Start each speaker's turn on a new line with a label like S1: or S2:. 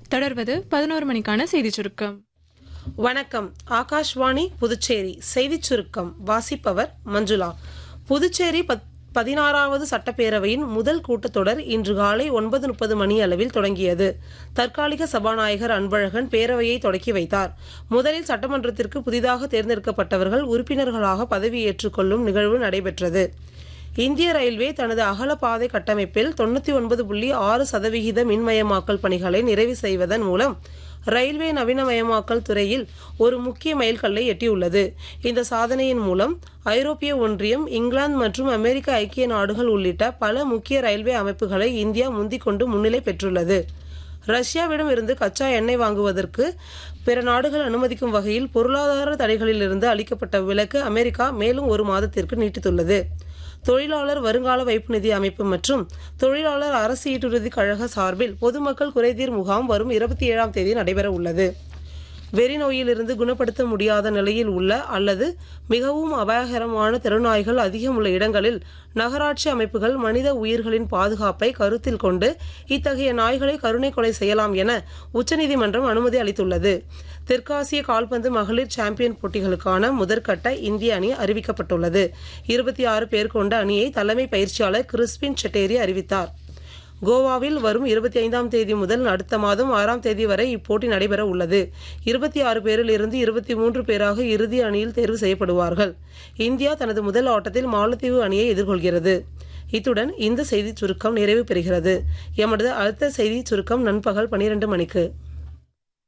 S1: தொடர்வது பதினோரு மணிக்கான செய்திச் சுருக்கம்
S2: வணக்கம் ஆகாஷ்வாணி புதுச்சேரி செய்திச் சுருக்கம் வாசிப்பவர் மஞ்சுளா புதுச்சேரி பத் பதினாறாவது சட்டப்பேரவையின் முதல் கூட்டத்தொடர் இன்று காலை ஒன்பது முப்பது மணி அளவில் தொடங்கியது தற்காலிக சபாநாயகர் அன்பழகன் பேரவையை தொடக்கி வைத்தார் முதலில் சட்டமன்றத்திற்கு புதிதாக தேர்ந்தெடுக்கப்பட்டவர்கள் உறுப்பினர்களாக பதவியேற்றுக் கொள்ளும் நிகழ்வு நடைபெற்றது இந்திய ரயில்வே தனது அகல பாதை கட்டமைப்பில் தொண்ணூற்றி ஒன்பது புள்ளி ஆறு சதவிகித மின்மயமாக்கல் பணிகளை நிறைவு செய்வதன் மூலம் ரயில்வே நவீனமயமாக்கல் துறையில் ஒரு முக்கிய மைல்கல்லை எட்டியுள்ளது இந்த சாதனையின் மூலம் ஐரோப்பிய ஒன்றியம் இங்கிலாந்து மற்றும் அமெரிக்க ஐக்கிய நாடுகள் உள்ளிட்ட பல முக்கிய ரயில்வே அமைப்புகளை இந்தியா முந்திக் கொண்டு முன்னிலை பெற்றுள்ளது ரஷ்யாவிடம் இருந்து கச்சா எண்ணெய் வாங்குவதற்கு பிற நாடுகள் அனுமதிக்கும் வகையில் பொருளாதார தடைகளிலிருந்து அளிக்கப்பட்ட விலக்கு அமெரிக்கா மேலும் ஒரு மாதத்திற்கு நீட்டித்துள்ளது தொழிலாளர் வருங்கால வைப்பு நிதி அமைப்பு மற்றும் தொழிலாளர் அரசு ஈட்டுறுதி கழக சார்பில் பொதுமக்கள் குறைதீர் முகாம் வரும் இருபத்தி ஏழாம் தேதி நடைபெற உள்ளது வெறி நோயிலிருந்து குணப்படுத்த முடியாத நிலையில் உள்ள அல்லது மிகவும் அபாயகரமான தெருநாய்கள் அதிகம் உள்ள இடங்களில் நகராட்சி அமைப்புகள் மனித உயிர்களின் பாதுகாப்பை கருத்தில் கொண்டு இத்தகைய நாய்களை கருணை கொலை செய்யலாம் என உச்சநீதிமன்றம் அனுமதி அளித்துள்ளது தெற்காசிய கால்பந்து மகளிர் சாம்பியன் போட்டிகளுக்கான முதற்கட்ட இந்திய அணி அறிவிக்கப்பட்டுள்ளது இருபத்தி ஆறு பேர் கொண்ட அணியை தலைமை பயிற்சியாளர் கிறிஸ்பின் செட்டேரி அறிவித்தார் கோவாவில் வரும் இருபத்தி ஐந்தாம் தேதி முதல் அடுத்த மாதம் ஆறாம் தேதி வரை இப்போட்டி நடைபெற உள்ளது இருபத்தி ஆறு பேரில் இருந்து இருபத்தி மூன்று பேராக இறுதி அணியில் தேர்வு செய்யப்படுவார்கள் இந்தியா தனது முதல் ஆட்டத்தில் மாலத்தீவு அணியை எதிர்கொள்கிறது இத்துடன் இந்த செய்திச் சுருக்கம் நிறைவு பெறுகிறது எமது அடுத்த செய்திச் சுருக்கம் நண்பகல் பனிரெண்டு மணிக்கு